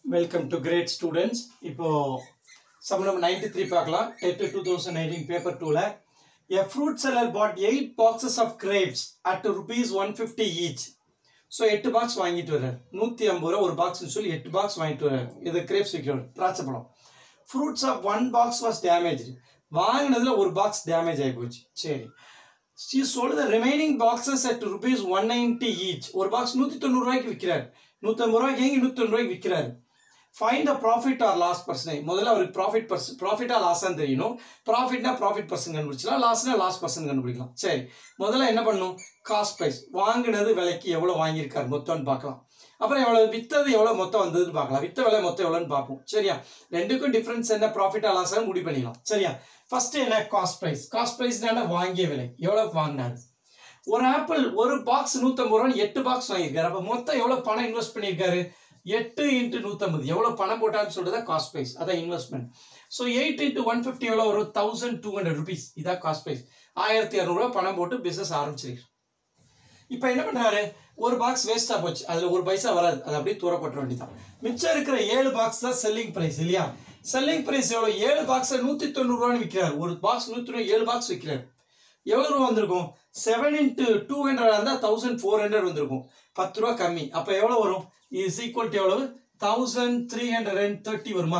welcome to great students இப்போ sum number ninety three பார்க்கலாம் TET two thousand nineteen paper டூவில் a fruit seller bought eight boxes of grapes at rupees one fifty each so எட்டு box வாங்கிட்டு வர்றாரு நூற்றி ஐம்பது ரூபா ஒரு பாக்ஸ்னு சொல்லி எட்டு பாக்ஸ் வாங்கிட்டு வர்றாரு இது கிரேப்ஸ் விற்கிறவர் திராட்சை பழம் fruits of one box was damage வாங்கினதுல ஒரு பாக்ஸ் டேமேஜ் ஆகி போச்சு சரி she sold the remaining boxes at rupees 190 each ஒரு பாக்ஸ் நூற்றி தொண்ணூறுரூவாய்க்கு விற்கிறார் நூற்றம்பது ரூபாய்க்கு எங்கே நூற்றி ரூபாய்க்கு விற்கிறாரு find a profit or loss பர்சனை முதல்ல அவருக்கு ப்ராஃபிட் பர்ஸ் ப்ராஃபிட்டா லாஸான்னு தெரியணும் ப்ராஃபிட்னா ப்ராஃபிட் பர்சன் கண்டுபிடிச்சலாம் லாஸ்னா லாஸ் பர்சன் கண்டுபிடிக்கலாம் சரி முதல்ல என்ன பண்ணணும் காஸ்ட் ப்ரைஸ் வாங்கினது விலைக்கு எவ்வளோ வாங்கியிருக்காரு மொத்தம்னு பார்க்கலாம் அப்புறம் எவ்வளோ வித்தது எவ்வளோ மொத்தம் வந்ததுன்னு பார்க்கலாம் வித்த விலை மொத்தம் எவ்வளோன்னு பார்ப்போம் சரியா ரெண்டுக்கும் டிஃப்ரென்ஸ் என்ன ப்ராஃபிட்டா லாஸாக முடிவு பண்ணிக்கலாம் சரியா ஃபர்ஸ்ட் என்ன காஸ்ட் ப்ரைஸ் காஸ்ட் ப்ரைஸ்னால வாங்கிய விலை எவ்வளோக்கு வாங்கினாரு ஒரு ஆப்பிள் ஒரு பாக்ஸ் நூற்றம்பது ரூபான்னு எட்டு பாக்ஸ் வாங்கியிருக்காரு அப்போ மொத்தம் எவ்வளோ பணம் இன்வெஸ்ட் பண்ணியிருக்காரு எட்டு இன்ட்டு நூற்றம்பது எவ்வளோ பணம் போட்டான்னு சொல்றது காஸ்ட் ப்ரைஸ் அதான் investment so eight into one fifty எவ்வளோ வரும் தௌசண்ட் டூ ஹண்ட்ரட் ருபீஸ் இதான் காஸ்ட் ப்ரைஸ் ஆயிரத்தி இரநூறுவா பணம் போட்டு பிஸ்னஸ் ஆரம்பிச்சிருக்கு இப்போ என்ன பண்ணுறாரு ஒரு பாக்ஸ் வேஸ்ட்டாக போச்சு அதில் ஒரு பைசா வராது அது அப்படியே தூர போட்டுற வேண்டியதான் மிச்சம் இருக்கிற ஏழு பாக்ஸ் தான் செல்லிங் ப்ரைஸ் இல்லையா செல்லிங் ப்ரைஸ் எவ்வளோ ஏழு பாக்ஸை நூற்றி தொண்ணூறுரூவான்னு விற்கிறார் ஒரு பாக்ஸ் நூற்றி ஏழு பாக்ஸ் விற்கிறார் எவ்வளோ ரூபா வந்திருக்கும் செவன் இன்ட்டு டூ ஹண்ட்ரட் இருந்தால் தௌசண்ட் ஃபோர் ஹண்ட்ரட் வந்திருக்கும் பத்து ரூபா கம்மி அப்போ எவ்வளோ வரும் இஸ் ஈக்குவல் டு எவ்வளவு thousand three hundred and thirty வருமா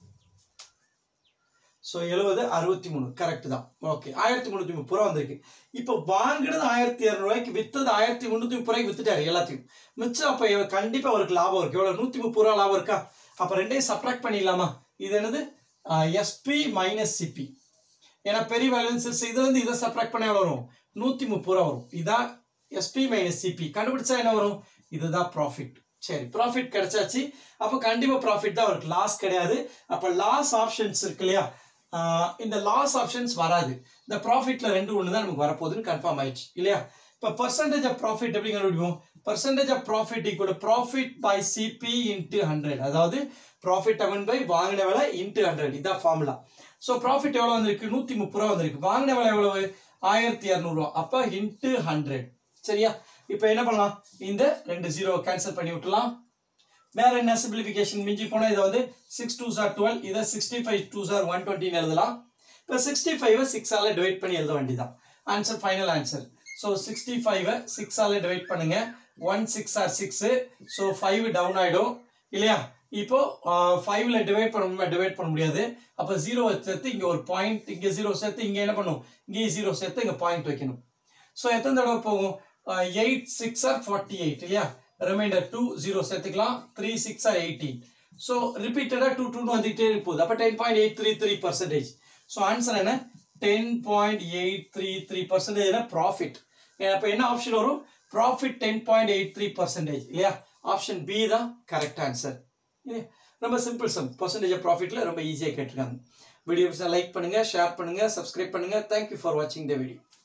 ஸோ எழுபது அறுபத்தி மூணு கரெக்ட் தான் ஓகே ஆயிரத்தி முந்நூற்றி முப்பது ரூபா வந்திருக்கு இப்போ வாங்கினது ஆயிரத்தி இரநூறுவாய்க்கு வித்தது ஆயிரத்தி முந்நூற்றி முப்பது ரூபாய்க்கு வித்துட்டாரு எல்லாத்தையும் மிச்சம் அப்போ கண்டிப்பாக அவருக்கு லாபம் இருக்கு எவ்வளோ நூற்றி முப்பது ரூபா லாபம் இருக்கா அப்போ ரெண்டையும் சப்ராக்ட் பண்ணிடலாமா இது என்னது எஸ்பி மைனஸ் சிபி ஏன்னா பெரிய பேலன்சஸ் இது வந்து இதை சப்ராக்ட் பண்ண எவ்வளோ வரும் நூற்றி முப்பது ரூபா வரும் இதான் எஸ்பி மைனஸ் சிபி கண்டுபிடிச்சா என்ன வரும் இதுதான் ப்ராஃபிட் சரி ப்ராஃபிட் கிடைச்சாச்சு அப்போ கண்டிப்பாக ப்ராஃபிட் தான் அவருக்கு லாஸ் கிடையாது அப்போ லாஸ் ஆப்ஷன்ஸ் இருக்கு இல்லையா இந்த லாஸ் ஆப்ஷன்ஸ் வராது இந்த ப்ராஃபிட்ல ரெண்டு ஒன்று தான் நமக்கு வரப்போகுதுன்னு கன்ஃபார்ம் ஆயிடுச்சு இல்லையா இப்போ பர்சன்டேஜ் ஆஃப் ப்ராஃபிட் எப்படி கண்டுபிடிப்போம் percentage of profit equal profit by CP into hundred அதாவது ப்ராஃபிட் அவன் பை வாங்கின விலை இன்ட்டு ஹண்ட்ரட் இதான் ஃபார்முலா ஸோ ப்ராஃபிட் எவ்வளோ வந்திருக்கு நூற்றி முப்பது ரூபா வந்திருக்கு வாங்கின விலை எவ்வளவு ஆயிரத்தி இரநூறுவா அப்போ இன்ட்டு ஹண்ட்ரட் சரியா இப்போ என்ன பண்ணலாம் இந்த ரெண்டு ஜீரோ கேன்சல் பண்ணி விட்டுலாம் வேற என்ன சிம்பிளிஃபிகேஷன் மிஞ்சி போனால் இதை வந்து சிக்ஸ் டூ சார் டுவெல் இதை sixty five twos are one டுவெண்ட்டின்னு எழுதலாம் இப்போ சிக்ஸ்டி ஃபைவை சிக்ஸால் டிவைட் பண்ணி எழுத வேண்டியதான் answer final answer so sixty ஃபைவை சிக்ஸால் டிவைட் பண்ணுங்க one six or six so five down ஆகிடும் இல்லையா இப்போ ஃபைவ்ல டிவைட் பண்ண டிவைட் பண்ண முடியாது அப்போ ஜீரோ சேர்த்து இங்கே ஒரு பாயிண்ட் இங்கே ஜீரோ சேர்த்து இங்கே என்ன பண்ணும் இங்கே ஜீரோ சேர்த்து இங்கே பாயிண்ட் வைக்கணும் ஸோ எத்தனை தடவை போகும் eight six are forty eight இல்லையா ரிமைண்டர் டூ ஜீரோ சேர்த்துக்கலாம் three six are eighteen so ரிப்பீட்டடாக டூ டூன்னு வந்துகிட்டே போகுது அப்போ ten point eight three three percentage so answer என்ன ten point eight three three percentage profit அப்போ என்ன ஆப்ஷன் வரும் profit ten point eight three percentage இல்லையா ஆப்ஷன் பி தான் கரெக்ட் ஆன்சர் இல்லையா ரொம்ப சிம்பிள் சம் பர்சன்டேஜ் ஆஃப் ப்ராஃபிட்டில் ரொம்ப ஈஸியாக கேட்டிருக்காங்க வீடியோஸை லைக் பண்ணுங்கள் ஷேர் பண்ணுங்கள் சப்ஸ்கிரைப் பண்ணுங்கள் தேங்க்யூ ஃபார் வாட்சிங் த வீடியோ